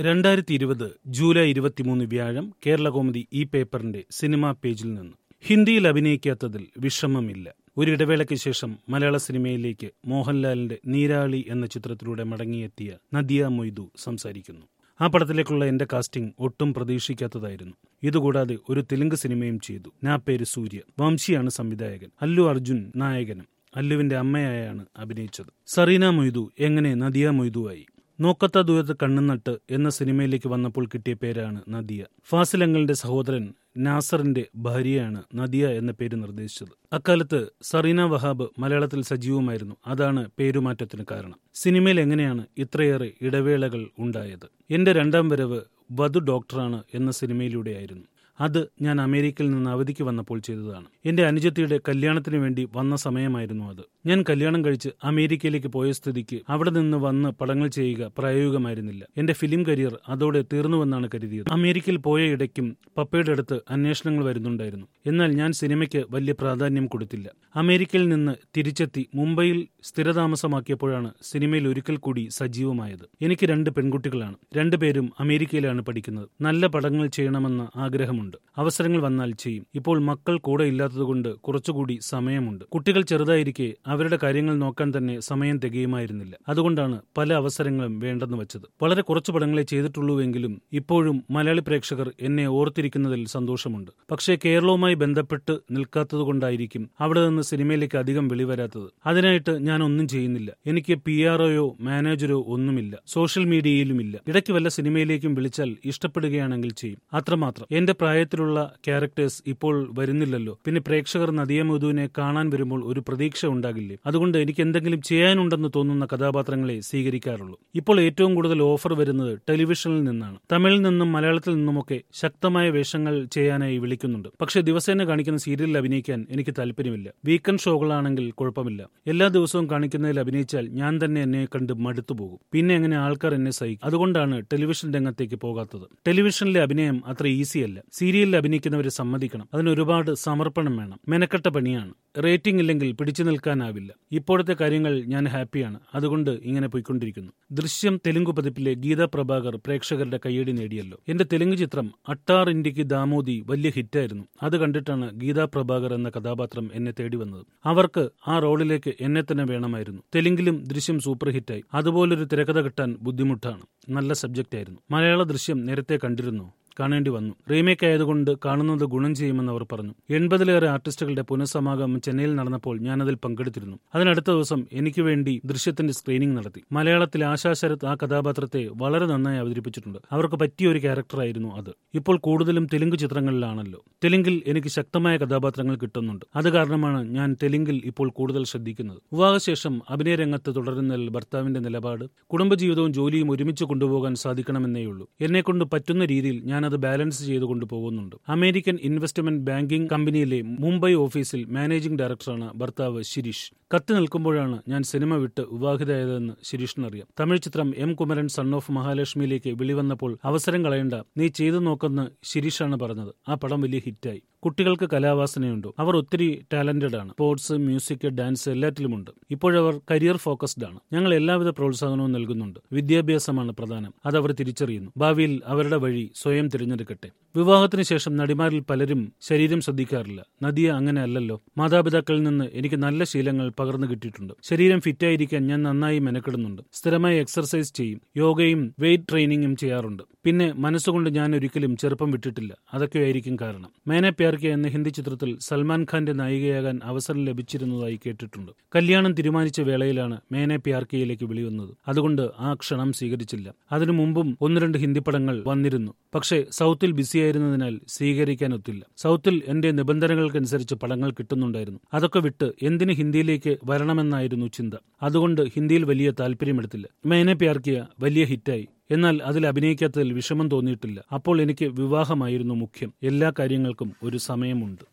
രണ്ടായിരത്തി ഇരുപത് ജൂലൈ ഇരുപത്തിമൂന്ന് വ്യാഴം കേരള കോമഡി ഈ പേപ്പറിന്റെ സിനിമാ പേജിൽ നിന്ന് ഹിന്ദിയിൽ അഭിനയിക്കാത്തതിൽ വിഷമമില്ല ഒരു ഇടവേളയ്ക്ക് ശേഷം മലയാള സിനിമയിലേക്ക് മോഹൻലാലിന്റെ നീരാളി എന്ന ചിത്രത്തിലൂടെ മടങ്ങിയെത്തിയ നദിയ മൊയ്തു സംസാരിക്കുന്നു ആ പടത്തിലേക്കുള്ള എന്റെ കാസ്റ്റിംഗ് ഒട്ടും പ്രതീക്ഷിക്കാത്തതായിരുന്നു ഇതുകൂടാതെ ഒരു തെലുങ്ക് സിനിമയും ചെയ്തു നാ പേര് സൂര്യ വംശിയാണ് സംവിധായകൻ അല്ലു അർജുൻ നായകനും അല്ലുവിന്റെ അമ്മയായാണ് അഭിനയിച്ചത് സറീന മൊയ്തു എങ്ങനെ നദിയ മൊയ്തുവായി നോക്കത്ത ദൂരത്ത് കണ്ണുനട്ട് എന്ന സിനിമയിലേക്ക് വന്നപ്പോൾ കിട്ടിയ പേരാണ് നദിയ ഫാസിലങ്ങളുടെ സഹോദരൻ നാസറിന്റെ ഭാര്യയാണ് നദിയ എന്ന പേര് നിർദ്ദേശിച്ചത് അക്കാലത്ത് സറീന വഹാബ് മലയാളത്തിൽ സജീവമായിരുന്നു അതാണ് പേരുമാറ്റത്തിന് കാരണം സിനിമയിൽ എങ്ങനെയാണ് ഇത്രയേറെ ഇടവേളകൾ ഉണ്ടായത് എന്റെ രണ്ടാം വരവ് വധു ഡോക്ടറാണ് എന്ന സിനിമയിലൂടെയായിരുന്നു അത് ഞാൻ അമേരിക്കയിൽ നിന്ന് അവധിക്ക് വന്നപ്പോൾ ചെയ്തതാണ് എന്റെ അനുജത്തിയുടെ കല്യാണത്തിന് വേണ്ടി വന്ന സമയമായിരുന്നു അത് ഞാൻ കല്യാണം കഴിച്ച് അമേരിക്കയിലേക്ക് പോയ സ്ഥിതിക്ക് അവിടെ നിന്ന് വന്ന് പടങ്ങൾ ചെയ്യുക പ്രായോഗികമായിരുന്നില്ല എന്റെ ഫിലിം കരിയർ അതോടെ തീർന്നുവെന്നാണ് കരുതിയത് അമേരിക്കയിൽ പോയ ഇടയ്ക്കും പപ്പയുടെ അടുത്ത് അന്വേഷണങ്ങൾ വരുന്നുണ്ടായിരുന്നു എന്നാൽ ഞാൻ സിനിമയ്ക്ക് വലിയ പ്രാധാന്യം കൊടുത്തില്ല അമേരിക്കയിൽ നിന്ന് തിരിച്ചെത്തി മുംബൈയിൽ സ്ഥിരതാമസമാക്കിയപ്പോഴാണ് സിനിമയിൽ ഒരിക്കൽ കൂടി സജീവമായത് എനിക്ക് രണ്ട് പെൺകുട്ടികളാണ് രണ്ടുപേരും അമേരിക്കയിലാണ് പഠിക്കുന്നത് നല്ല പടങ്ങൾ ചെയ്യണമെന്ന ആഗ്രഹമുണ്ട് അവസരങ്ങൾ വന്നാൽ ചെയ്യും ഇപ്പോൾ മക്കൾ കൂടെ ഇല്ലാത്തതുകൊണ്ട് കുറച്ചുകൂടി സമയമുണ്ട് കുട്ടികൾ ചെറുതായിരിക്കെ അവരുടെ കാര്യങ്ങൾ നോക്കാൻ തന്നെ സമയം തികയുമായിരുന്നില്ല അതുകൊണ്ടാണ് പല അവസരങ്ങളും വേണ്ടെന്ന് വെച്ചത് വളരെ കുറച്ച് പടങ്ങളെ ചെയ്തിട്ടുള്ളൂവെങ്കിലും ഇപ്പോഴും മലയാളി പ്രേക്ഷകർ എന്നെ ഓർത്തിരിക്കുന്നതിൽ സന്തോഷമുണ്ട് പക്ഷേ കേരളവുമായി ബന്ധപ്പെട്ട് നിൽക്കാത്തതുകൊണ്ടായിരിക്കും അവിടെ നിന്ന് സിനിമയിലേക്ക് അധികം വെളിവരാത്തത് അതിനായിട്ട് ഞാൻ ഒന്നും ചെയ്യുന്നില്ല എനിക്ക് പി ആർഒയോ മാനേജരോ ഒന്നുമില്ല സോഷ്യൽ മീഡിയയിലുമില്ല ഇടയ്ക്ക് വല്ല സിനിമയിലേക്കും വിളിച്ചാൽ ഇഷ്ടപ്പെടുകയാണെങ്കിൽ ചെയ്യും അത്രമാത്രം എന്റെ പ്രായത്തിലുള്ള ക്യാരക്ടേഴ്സ് ഇപ്പോൾ വരുന്നില്ലല്ലോ പിന്നെ പ്രേക്ഷകർ നദിയ മധുവിനെ കാണാൻ വരുമ്പോൾ ഒരു പ്രതീക്ഷ ഉണ്ടാകില്ലേ അതുകൊണ്ട് എനിക്ക് എന്തെങ്കിലും ചെയ്യാനുണ്ടെന്ന് തോന്നുന്ന കഥാപാത്രങ്ങളെ സ്വീകരിക്കാറുള്ളൂ ഇപ്പോൾ ഏറ്റവും കൂടുതൽ ഓഫർ വരുന്നത് ടെലിവിഷനിൽ നിന്നാണ് തമിഴിൽ നിന്നും മലയാളത്തിൽ നിന്നുമൊക്കെ ശക്തമായ വേഷങ്ങൾ ചെയ്യാനായി വിളിക്കുന്നുണ്ട് പക്ഷേ ദിവസേന കാണിക്കുന്ന സീരിയലിൽ അഭിനയിക്കാൻ എനിക്ക് താല്പര്യമില്ല വീക്കെൻഡ് ഷോകളാണെങ്കിൽ കുഴപ്പമില്ല എല്ലാ ദിവസവും കാണിക്കുന്നതിൽ അഭിനയിച്ചാൽ ഞാൻ തന്നെ എന്നെ കണ്ട് മടുത്തു പോകും പിന്നെ എങ്ങനെ ആൾക്കാർ എന്നെ സഹിക്കും അതുകൊണ്ടാണ് ടെലിവിഷൻ രംഗത്തേക്ക് പോകാത്തത് ടെലിവിഷനിലെ അഭിനയം അത്ര ഈസിയല്ല സീരിയലിൽ അഭിനയിക്കുന്നവരെ സമ്മതിക്കണം അതിന് ഒരുപാട് സമർപ്പണം വേണം മെനക്കെട്ട പണിയാണ് റേറ്റിംഗ് ഇല്ലെങ്കിൽ പിടിച്ചു നിൽക്കാനാവില്ല ഇപ്പോഴത്തെ കാര്യങ്ങൾ ഞാൻ ഹാപ്പിയാണ് അതുകൊണ്ട് ഇങ്ങനെ പോയിക്കൊണ്ടിരിക്കുന്നു ദൃശ്യം തെലുങ്ക് പതിപ്പിലെ ഗീതാ പ്രഭാകർ പ്രേക്ഷകരുടെ കയ്യടി നേടിയല്ലോ എന്റെ തെലുങ്ക് ചിത്രം അട്ടാർ ഇന്ത്യക്ക് ദാമോദി വലിയ ഹിറ്റായിരുന്നു അത് കണ്ടിട്ടാണ് ഗീതാ പ്രഭാകർ എന്ന കഥാപാത്രം എന്നെ തേടി വന്നത് അവർക്ക് ആ റോളിലേക്ക് എന്നെ തന്നെ വേണമായിരുന്നു തെലുങ്കിലും ദൃശ്യം സൂപ്പർ ഹിറ്റായി അതുപോലൊരു തിരക്കഥ കിട്ടാൻ ബുദ്ധിമുട്ടാണ് നല്ല സബ്ജക്റ്റ് ആയിരുന്നു മലയാള ദൃശ്യം നേരത്തെ കണ്ടിരുന്നു കാണേണ്ടി വന്നു റീമേക്ക് ആയതുകൊണ്ട് കാണുന്നത് ഗുണം ചെയ്യുമെന്ന് അവർ പറഞ്ഞു എൺപതിലേറെ ആർട്ടിസ്റ്റുകളുടെ പുനഃസമാഗമം ചെന്നൈയിൽ നടന്നപ്പോൾ ഞാനതിൽ പങ്കെടുത്തിരുന്നു അതിനടുത്ത ദിവസം എനിക്ക് വേണ്ടി ദൃശ്യത്തിന്റെ സ്ക്രീനിംഗ് നടത്തി മലയാളത്തിൽ ആശാ ശരത് ആ കഥാപാത്രത്തെ വളരെ നന്നായി അവതരിപ്പിച്ചിട്ടുണ്ട് അവർക്ക് പറ്റിയ ഒരു ക്യാരക്ടറായിരുന്നു അത് ഇപ്പോൾ കൂടുതലും തെലുങ്ക് ചിത്രങ്ങളിലാണല്ലോ തെലുങ്കിൽ എനിക്ക് ശക്തമായ കഥാപാത്രങ്ങൾ കിട്ടുന്നുണ്ട് അത് കാരണമാണ് ഞാൻ തെലുങ്കിൽ ഇപ്പോൾ കൂടുതൽ ശ്രദ്ധിക്കുന്നത് വിവാഹശേഷം അഭിനയ രംഗത്ത് തുടരുന്നതിൽ ഭർത്താവിന്റെ നിലപാട് കുടുംബജീവിതവും ജോലിയും ഒരുമിച്ച് കൊണ്ടുപോകാൻ സാധിക്കണമെന്നേയുള്ളൂ എന്നെക്കൊണ്ട് പറ്റുന്ന രീതിയിൽ ഞാൻ അത് ബാലൻസ് ചെയ്തു കൊണ്ടുപോകുന്നുണ്ട് അമേരിക്കൻ ഇൻവെസ്റ്റ്മെന്റ് ബാങ്കിംഗ് കമ്പനിയിലെ മുംബൈ ഓഫീസിൽ മാനേജിംഗ് ഡയറക്ടറാണ് ഭർത്താവ് ശിരീഷ് കത്തി നിൽക്കുമ്പോഴാണ് ഞാൻ സിനിമ വിട്ട് വിവാഹിതയായതെന്ന് ശിരീഷിനറിയാം തമിഴ് ചിത്രം എം കുമരൻ സൺ ഓഫ് മഹാലക്ഷ്മിയിലേക്ക് വിളിവന്നപ്പോൾ അവസരം കളയണ്ട നീ ചെയ്തു നോക്കെന്ന് ശിരീഷാണ് പറഞ്ഞത് ആ പടം വലിയ ഹിറ്റായി കുട്ടികൾക്ക് കലാവാസനയുണ്ടോ അവർ ഒത്തിരി ടാലന്റഡ് ആണ് സ്പോർട്സ് മ്യൂസിക് ഡാൻസ് എല്ലാറ്റിലുമുണ്ട് ഇപ്പോഴവർ കരിയർ ഫോക്കസ്ഡ് ആണ് ഞങ്ങൾ എല്ലാവിധ പ്രോത്സാഹനവും നൽകുന്നുണ്ട് വിദ്യാഭ്യാസമാണ് പ്രധാനം അതവർ തിരിച്ചറിയുന്നു ഭാവിയിൽ അവരുടെ വഴി സ്വയം തിരഞ്ഞെടുക്കട്ടെ വിവാഹത്തിന് ശേഷം നടിമാരിൽ പലരും ശരീരം ശ്രദ്ധിക്കാറില്ല നദിയ അങ്ങനെ അല്ലല്ലോ മാതാപിതാക്കളിൽ നിന്ന് എനിക്ക് നല്ല ശീലങ്ങൾ പകർന്നു കിട്ടിയിട്ടുണ്ട് ശരീരം ഫിറ്റായിരിക്കാൻ ഞാൻ നന്നായി മെനക്കെടുന്നുണ്ട് സ്ഥിരമായി എക്സർസൈസ് ചെയ്യും യോഗയും വെയിറ്റ് ട്രെയിനിങ്ങും ചെയ്യാറുണ്ട് പിന്നെ മനസ്സുകൊണ്ട് ഞാൻ ഒരിക്കലും ചെറുപ്പം വിട്ടിട്ടില്ല അതൊക്കെയായിരിക്കും കാരണം മേനെ പ്യാർക്കെ എന്ന ഹിന്ദി ചിത്രത്തിൽ സൽമാൻ ഖാന്റെ നായികയാകാൻ അവസരം ലഭിച്ചിരുന്നതായി കേട്ടിട്ടുണ്ട് കല്യാണം തീരുമാനിച്ച വേളയിലാണ് മേനെ പ്യാർക്കയിലേക്ക് വിളിവന്നത് അതുകൊണ്ട് ആ ക്ഷണം സ്വീകരിച്ചില്ല അതിനു മുമ്പും ഒന്ന് രണ്ട് ഹിന്ദി പടങ്ങൾ വന്നിരുന്നു പക്ഷേ സൗത്തിൽ ബിസിയായിരുന്നതിനാൽ സ്വീകരിക്കാൻ ഒത്തില്ല സൗത്തിൽ എന്റെ നിബന്ധനകൾക്കനുസരിച്ച് പടങ്ങൾ കിട്ടുന്നുണ്ടായിരുന്നു അതൊക്കെ വിട്ട് എന്തിന് ഹിന്ദിയിലേക്ക് വരണമെന്നായിരുന്നു ചിന്ത അതുകൊണ്ട് ഹിന്ദിയിൽ വലിയ താല്പര്യമെടുത്തില്ല മേനെ പ്യാർക്കിയ വലിയ ഹിറ്റായി എന്നാൽ അതിൽ അഭിനയിക്കാത്തതിൽ വിഷമം തോന്നിയിട്ടില്ല അപ്പോൾ എനിക്ക് വിവാഹമായിരുന്നു മുഖ്യം എല്ലാ കാര്യങ്ങൾക്കും ഒരു സമയമുണ്ട്